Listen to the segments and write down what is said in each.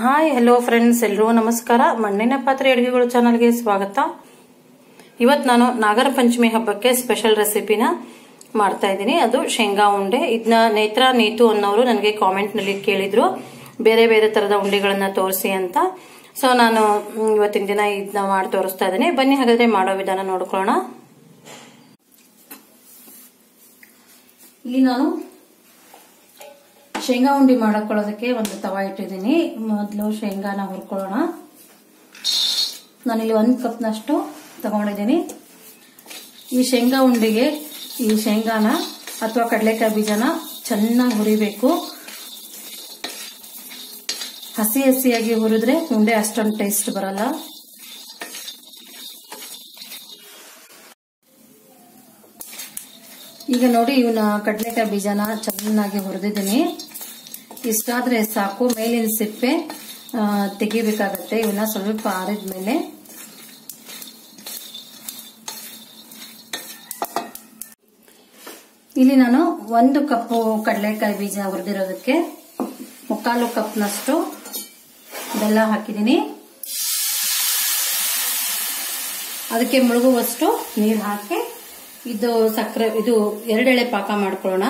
hi hello friends ಎಲ್ರಿಗೂ ನಮಸ್ಕಾರ ಮಣ್ಣಿನ ಪಾತ್ರೆ ಅಡುಗೆಗಳು ಚಾನಲ್ಗೆ ಸ್ವಾಗತ ಇವತ್ತು ನಾನು ನಾಗರ ಪಂಚಮಿ ಹಬ್ಬಕ್ಕೆ ಸ್ಪೆಷಲ್ ರೆಸಿಪಿನ ಮಾಡ್ತಾ ಇದ್ದೀನಿ ಅದು ಶೇಂಗಾ ಉಂಡೆ ಇದನ್ನ ನೇತ್ರ ನೀತು ಅನ್ನೋರು ನನಗೆ ಕಾಮೆಂಟ್ನಲ್ಲಿ ಕೇಳಿದ್ರು ಬೇರೆ ಬೇರೆ ತರದ ಉಂಡೆಗಳನ್ನ ತೋರಿಸಿ ಅಂತ ಸೊ ನಾನು ಮ್, ಇವತ್ತಿನ ದಿನ ಇದನ್ನ ಮಾಡಿ ತೋರಿಸ್ತಾ ಇದ್ದೀನಿ ಬನ್ನಿ ಹಾಗಾದ್ರೆ ಮಾಡೋ ವಿಧಾನ ನೋಡ್ಕೊಳ್ಳೋಣ ಇಲ್ಲಿ ನಾನು ಶೇಂಗಾ ಉಂಡಿ ಮಾಡಕೊಳ್ಳೋದಕ್ಕೆ ಒಂದು ತವಾ ಇಟ್ಟಿದ್ದೀನಿ ಮೊದಲು ಶೇಂಗಾನ ಹುರ್ಕೊಳ್ಳೋಣ ನಾನಿಲ್ಲಿ ಒಂದು ಕಪ್ನಷ್ಟು ತಗೊಂಡಿದ್ದೀನಿ ಈ ಶೇಂಗಾ ಉಂಡಿಗೆ ಈ ಶೇಂಗಾನ ಅಥವಾ ಕಡಲೆಕಾಯಿ ಬೀಜನ ಚೆನ್ನಾಗಿ ಹುರಿಬೇಕು ಹಸಿ ಹಸಿಯಾಗಿ ಹುರಿದ್ರೆ ಉಂಡೆ ಅಷ್ಟೊಂದು ಟೇಸ್ಟ್ ಬರಲ್ಲ ಈಗ ನೋಡಿ ಇವನ್ನ ಕಡಲೆಕಾಯಿ ಬೀಜನ ಚೆನ್ನಾಗಿ ಹುರಿದಿದ್ದೀನಿ ಇಷ್ಟಾದ್ರೆ ಸಾಕು ಮೇಲಿನ ಸಿಪ್ಪೆ ಆ, ತೆಗಿಬೇಕಾಗತ್ತೆ ಇವನ್ನ ಸ್ವಲ್ಪ ಆರಿದ ಮೇಲೆ ಇಲ್ಲಿ ನಾನು ಒಂದು ಕಪ್ಪು ಕಡಲೆಕಾಯಿ ಬೀಜ ಹುರಿದಿರೋದಕ್ಕೆ ಮುಕ್ಕಾಲು ಕಪ್ನಷ್ಟು ಬೆಲ್ಲ ಹಾಕಿದ್ದೀನಿ ಅದಕ್ಕೆ ಮುಳುಗುವಷ್ಟು ನೀರು ಹಾಕಿ ಇದು ಸಕ್ಕರೆ ಇದು ಎರಡೆಳೆ ಪಾಕ ಮಾಡ್ಕೊಳ್ಳೋಣ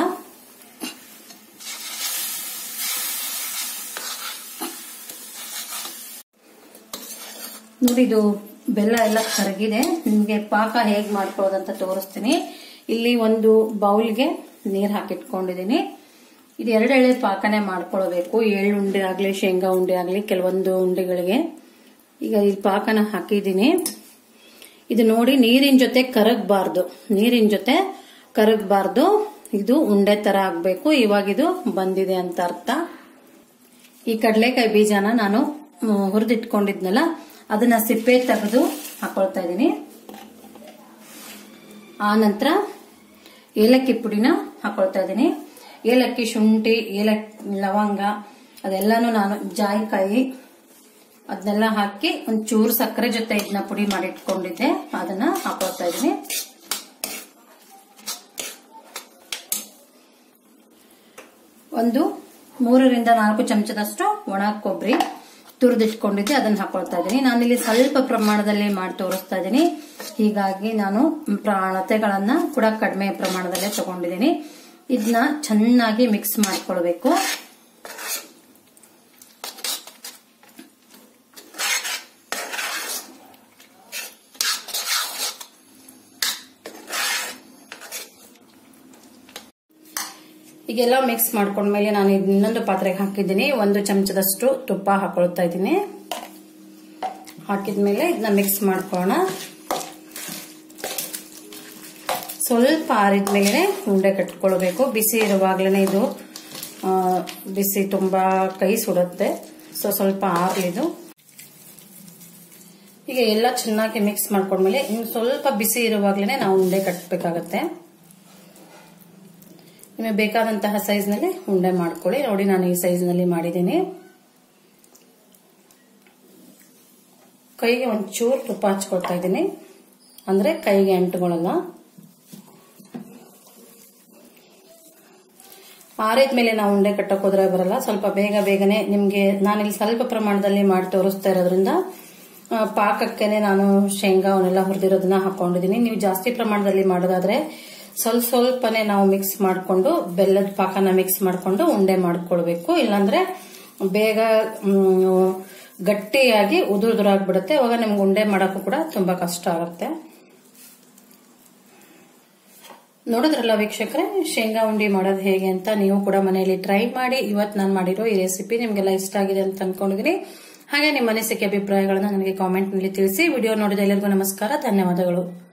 ನೋಡಿ ಇದು ಬೆಲ್ಲ ಎಲ್ಲ ಕರಗಿದೆ ನಿಮಗೆ ಪಾಕ ಹೇಗ್ ಮಾಡ್ಕೊಳ್ಳೋದಂತ ತೋರಿಸ್ತೀನಿ ಇಲ್ಲಿ ಒಂದು ಬೌಲ್ಗೆ ನೀರ್ ಹಾಕಿಟ್ಕೊಂಡಿದ್ದೀನಿ ಇದು ಎರಡು ಎಳೆ ಪಾಕನೆ ಮಾಡ್ಕೊಳ್ಬೇಕು ಎಳ್ಳು ಉಂಡೆ ಆಗ್ಲಿ ಶೇಂಗಾ ಉಂಡೆ ಆಗ್ಲಿ ಕೆಲವೊಂದು ಉಂಡೆಗಳಿಗೆ ಈಗ ಈ ಪಾಕನ ಹಾಕಿದ್ದೀನಿ ಇದು ನೋಡಿ ನೀರಿನ ಜೊತೆ ಕರಗಬಾರ್ದು ನೀರಿನ ಜೊತೆ ಕರಗಬಾರ್ದು ಇದು ಉಂಡೆ ತರ ಆಗ್ಬೇಕು ಇವಾಗ ಇದು ಬಂದಿದೆ ಅಂತ ಅರ್ಥ ಈ ಕಡಲೆಕಾಯಿ ಬೀಜನ ನಾನು ಮ್, ಹುರಿದಿಟ್ಕೊಂಡಿದ್ನಲ್ಲ ಅದನ್ನ ಸಿಪ್ಪೆ ತೆಗೆದು ಹಾಕೊಳ್ತಾ ಇದ್ದೀನಿ ಆ ನಂತರ ಏಲಕ್ಕಿ ಪುಡಿನ ಹಾಕೊಳ್ತಾ ಇದ್ದೀನಿ ಏಲಕ್ಕಿ ಶುಂಠಿ ಏಲಕ್ ಲವಂಗ ಅದೆಲ್ಲಾನು ನಾನು ಜಾಯಿಕಾಯಿ ಅದನ್ನೆಲ್ಲ ಹಾಕಿ ಒಂಚೂರು ಸಕ್ಕರೆ ಜೊತೆ ಇದನ್ನ ಪುಡಿ ಮಾಡಿ ಇಟ್ಕೊಂಡಿದ್ದೆ ಅದನ್ನ ಹಾಕೊಳ್ತಾ ಇದ್ದೀನಿ ಒಂದು ಮೂರರಿಂದ ನಾಲ್ಕು ಚಮಚದಷ್ಟು ಒಣ ಕೊಬ್ಬರಿ ತುರಿದಿಟ್ಕೊಂಡಿದ್ದೆ ಅದನ್ನ ಹಾಕೊಳ್ತಾ ಇದ್ದೀನಿ ನಾನಿಲ್ಲಿ ಸ್ವಲ್ಪ ಪ್ರಮಾಣದಲ್ಲಿ ಮಾಡಿ ತೋರಿಸ್ತಾ ಇದ್ದೀನಿ ಹೀಗಾಗಿ ನಾನು ಪ್ರಾಣತೆಗಳನ್ನ ಕೂಡ ಕಡಿಮೆ ಪ್ರಮಾಣದಲ್ಲೇ ತಗೊಂಡಿದ್ದೀನಿ ಇದನ್ನ ಚೆನ್ನಾಗಿ ಮಿಕ್ಸ್ ಮಾಡ್ಕೊಳ್ಬೇಕು ಈಗೆಲ್ಲ ಮಿಕ್ಸ್ ಮಾಡ್ಕೊಂಡ್ಮೇಲೆ ನಾನು ಇದ್ ಇನ್ನೊಂದು ಪಾತ್ರೆಗೆ ಹಾಕಿದ್ದೀನಿ ಒಂದು ಚಮಚದಷ್ಟು ತುಪ್ಪ ಹಾಕೊಳ್ತಾ ಇದ್ದೀನಿ ಹಾಕಿದ್ಮೇಲೆ ಇದನ್ನ ಮಿಕ್ಸ್ ಮಾಡ್ಕೊಳ್ಳೋಣ ಸ್ವಲ್ಪ ಆರಿದ್ಮೇಲೆ ಉಂಡೆ ಕಟ್ಕೊಳ್ಬೇಕು ಬಿಸಿ ಇರುವಾಗ್ಲೇ ಇದು ಆ, ಬಿಸಿ ತುಂಬಾ ಕೈ ಸುಡುತ್ತೆ ಸೊ ಸ್ವಲ್ಪ ಆರ್ಲಿದು ಈಗ ಎಲ್ಲ ಚೆನ್ನಾಗಿ ಮಿಕ್ಸ್ ಮಾಡ್ಕೊಂಡ್ಮೇಲೆ ಇನ್ನು ಸ್ವಲ್ಪ ಬಿಸಿ ಇರುವಾಗ್ಲೇ ನಾವು ಉಂಡೆ ಕಟ್ಟಬೇಕಾಗತ್ತೆ ನಿಮಗೆ ಬೇಕಾದಂತಹ ಸೈಜ್ ನಲ್ಲಿ ಉಂಡೆ ಮಾಡ್ಕೊಳ್ಳಿ ನೋಡಿ ನಾನು ಈ ಸೈಜ್ ನಲ್ಲಿ ಮಾಡಿದ್ದೀನಿ ಕೈಗೆ ಒಂಚೂರು ತುಪ್ಪ ಹಚ್ಕೊಳ್ತಾ ಇದ್ದೀನಿ ಅಂದ್ರೆ ಕೈಗೆ ಅಂಟುಗಳಲ್ಲ ಆರಿದ್ಮೇಲೆ ನಾವು ಉಂಡೆ ಕಟ್ಟಕ್ ಹೋದ್ರೆ ಬರಲ್ಲ ಸ್ವಲ್ಪ ಬೇಗ ಬೇಗನೆ ನಿಮ್ಗೆ ನಾನಿಲ್ಲಿ ಸ್ವಲ್ಪ ಪ್ರಮಾಣದಲ್ಲಿ ಮಾಡಿ ತೋರಿಸ್ತಾ ಇರೋದ್ರಿಂದ ಆ, ಪಾಕಕ್ಕೆನೆ ನಾನು ಶೇಂಗಾ ಅವನ್ನೆಲ್ಲ ಹುರಿದಿರೋದನ್ನ ಹಾಕೊಂಡಿದ್ದೀನಿ ನೀವು ಜಾಸ್ತಿ ಪ್ರಮಾಣದಲ್ಲಿ ಮಾಡೋದಾದ್ರೆ ಸ್ವಲ್ಪ ಸ್ವಲ್ಪನೇ ನಾವು ಮಿಕ್ಸ್ ಮಾಡಿಕೊಂಡು ಬೆಲ್ಲದ ಪಾಕನ ಮಿಕ್ಸ್ ಮಾಡಿಕೊಂಡು ಉಂಡೆ ಮಾಡ್ಕೊಳ್ಬೇಕು ಇಲ್ಲಾಂದ್ರೆ ಬೇಗ ಮ್, ಗಟ್ಟಿಯಾಗಿ ಉದುರುದುರಾಗ್ಬಿಡುತ್ತೆ ಅವಾಗ ನಿಮ್ಗೆ ಉಂಡೆ ಮಾಡೋಕ್ಕೂ ಕೂಡ ತುಂಬಾ ಕಷ್ಟ ಆಗುತ್ತೆ ನೋಡಿದ್ರಲ್ಲ ವೀಕ್ಷಕರೇ ಶೇಂಗಾ ಉಂಡಿ ಮಾಡೋದು ಹೇಗೆ ಅಂತ ನೀವು ಕೂಡ ಮನೆಯಲ್ಲಿ ಟ್ರೈ ಮಾಡಿ ಇವತ್ತು ನಾನು ಮಾಡಿರೋ ಈ ರೆಸಿಪಿ ನಿಮಗೆಲ್ಲ ಇಷ್ಟ ಆಗಿದೆ ಅಂತ ಅನ್ಕೊಂಡಿದ್ದೀನಿ ಹಾಗೆ ನಿಮ್ಮ ಅನಿಸಿಕೆ ಅಭಿಪ್ರಾಯಗಳನ್ನ ನನಗೆ ಕಾಮೆಂಟ್ ನಲ್ಲಿ ತಿಳಿಸಿ ವಿಡಿಯೋ ನೋಡಿದ ಎಲ್ಲರಿಗೂ ನಮಸ್ಕಾರ ಧನ್ಯವಾದಗಳು